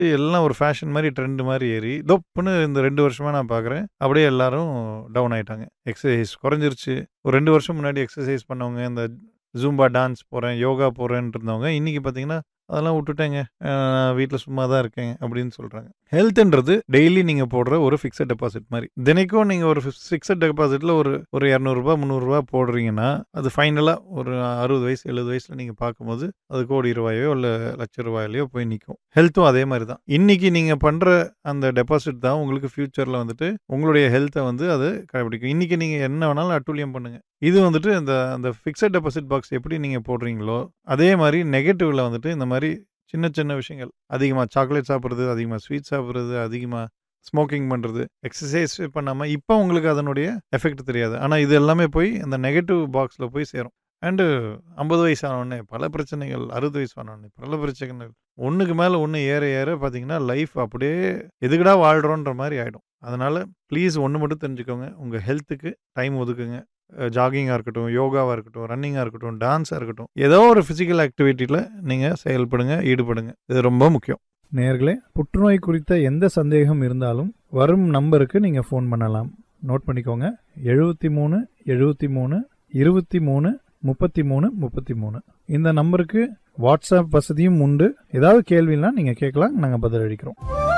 எல்லாம் ஒரு ஃபேஷன் மாதிரி ட்ரெண்ட் மாதிரி ஏறி தொப்புன்னு இந்த ரெண்டு வருஷமா நான் பார்க்குறேன் அப்படியே எல்லாரும் டவுன் ஆயிட்டாங்க எக்ஸசைஸ் குறைஞ்சிருச்சு ஒரு ரெண்டு வருஷம் முன்னாடி எக்ஸசைஸ் பண்ணவங்க இந்த ஜூம்பா டான்ஸ் போகிறேன் யோகா போகிறேன்ட்டு இருந்தவங்க இன்றைக்கி பார்த்தீங்கன்னா அதெல்லாம் விட்டுட்டேங்க வீட்டில் சும்மா தான் இருக்கேன் அப்படின்னு சொல்கிறாங்க ஹெல்த்ன்றது டெய்லி நீங்கள் போடுற ஒரு ஃபிக்ஸட் டெபாசிட் மாதிரி தினைக்கும் நீங்கள் ஒரு ஃபிக்ஸட் டெபாசிட்டில் ஒரு ஒரு இரநூறுபா முந்நூறுரூவா போடுறீங்கன்னா அது ஃபைனலாக ஒரு அறுபது வயசு எழுபது வயசில் நீங்கள் பார்க்கும்போது அது கோடி ரூபாயோ இல்லை லட்ச ரூபாயிலையோ போய் நிற்கும் ஹெல்த்தும் அதே மாதிரி தான் இன்னைக்கு நீங்கள் பண்ணுற அந்த டெபாசிட் தான் உங்களுக்கு ஃபியூச்சரில் வந்துட்டு உங்களுடைய ஹெல்த்தை வந்து அது கடைபிடிக்கும் இன்னைக்கு நீங்கள் என்ன வேணாலும் அட்டூழியம் பண்ணுங்கள் இது வந்துட்டு இந்த அந்த ஃபிக்ஸட் டெபாசிட் பாக்ஸ் எப்படி நீங்கள் போடுறீங்களோ அதே மாதிரி நெகட்டிவ்ல வந்துட்டு இந்த மாதிரி சின்ன சின்ன விஷயங்கள் அதிகமாக சாக்லேட் சாப்பிட்றது அதிகமாக ஸ்வீட் சாப்பிட்றது அதிகமாக ஸ்மோக்கிங் பண்ணுறது எக்ஸசைஸ் பண்ணாமல் இப்போ உங்களுக்கு அதனுடைய எஃபெக்ட் தெரியாது ஆனால் இது எல்லாமே போய் இந்த நெகட்டிவ் பாக்ஸில் போய் சேரும் அண்டு ஐம்பது வயசு ஆனோடனே பல பிரச்சனைகள் அறுபது வயசு ஆனோடனே பல பிரச்சனைகள் ஒன்றுக்கு மேலே ஒன்று ஏற ஏற பார்த்தீங்கன்னா லைஃப் அப்படியே எதுக்குடா வாழ்கிறோன்ற மாதிரி ஆகிடும் அதனால் ப்ளீஸ் ஒன்று மட்டும் தெரிஞ்சுக்கோங்க உங்கள் ஹெல்த்துக்கு டைம் ஒதுக்குங்க ஜாகிங்காக இருக்கட்டும் யோகாவாக இருக்கட்டும் ரன்னிங்காக இருக்கட்டும் டான்ஸாக இருக்கட்டும் ஏதோ ஒரு ஃபிசிக்கல் ஆக்டிவிட்டியில் நீங்கள் செயல்படுங்க ஈடுபடுங்க இது ரொம்ப முக்கியம் நேர்களே புற்றுநோய் குறித்த எந்த சந்தேகம் இருந்தாலும் வரும் நம்பருக்கு நீங்கள் ஃபோன் பண்ணலாம் நோட் பண்ணிக்கோங்க எழுபத்தி மூணு எழுபத்தி மூணு இருபத்தி மூணு முப்பத்தி மூணு முப்பத்தி மூணு இந்த நம்பருக்கு வாட்ஸ்அப் வசதியும் உண்டு ஏதாவது கேள்வினா நீங்கள் கேட்கலாம் நாங்கள் பதிலளிக்கிறோம்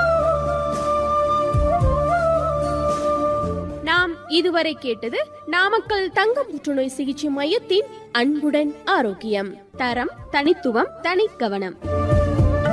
நாம் இதுவரை கேட்டது நாமக்கல் தங்க புற்றுநோய் சிகிச்சை மையத்தின் அன்புடன் ஆரோக்கியம் தரம் தனித்துவம் தனிக்கவனம்